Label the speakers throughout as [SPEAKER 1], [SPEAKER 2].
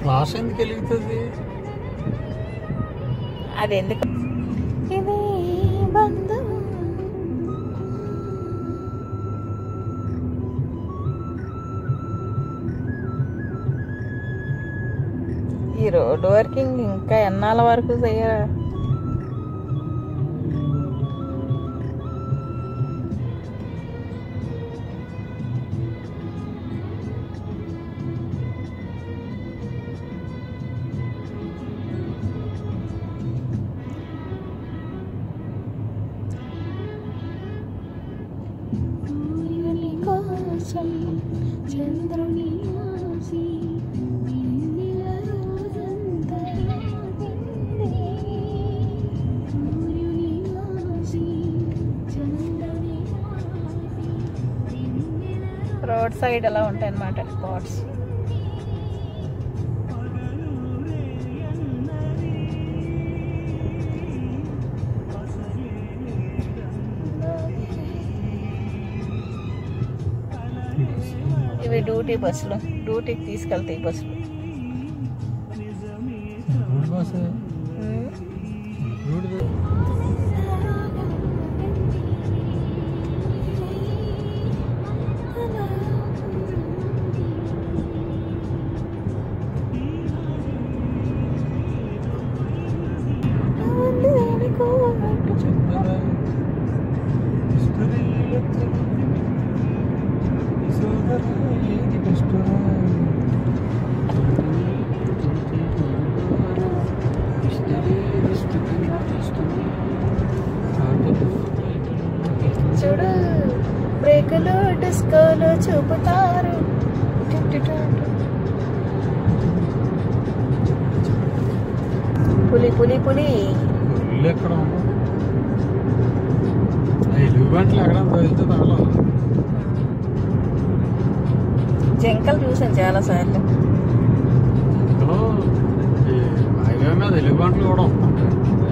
[SPEAKER 1] Flash ఎందుకు వెలుగుతుంది
[SPEAKER 2] అది ఎందుకు ఇది బంధం ఈ రోడ్ వర్కింగ్ ఇంకా ఎన్నాళ్ళ వరకు చేయరా సూర్యుని కోసం చంద్రుని ఆసి వెన్నెల రోజంతా ఆగింది. సూర్యుని ఆసి చంద్రుని ఆసి వెన్నెల రోడ్ సైడ్ ఎలా ఉంటాయి అన్నమాట స్పాట్స్ ఇవి డ్యూటీ బస్సులు డ్యూటీకి తీసుకెళ్తాయి బస్సులు
[SPEAKER 1] రోడ్ బస్ రోడ్
[SPEAKER 2] చూడు బ్రేకులు డిస్కోలు చూపుతారు పులి పులి పులి
[SPEAKER 1] ఇల్లు ఎక్కడ ఉందో ఆ ఇల్లు గంటలు ఎక్కడ వెళ్తే తగలం
[SPEAKER 2] జంకలు చూసాను చాలా సార్లు
[SPEAKER 1] ఇందులో ఈ హైవే మీద ఎలుగు గంటలు కూడా వస్తుంటాయి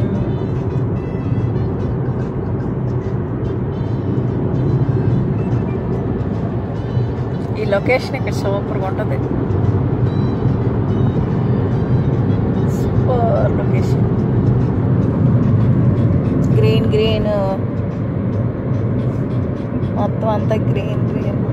[SPEAKER 2] ఈ లొకేషన్ ఇక్కడ సూపర్గా ఉంటుంది సూపర్ లొకేషన్ గ్రీన్ గ్రీన్ మొత్తం అంతా గ్రీన్ గ్రీన్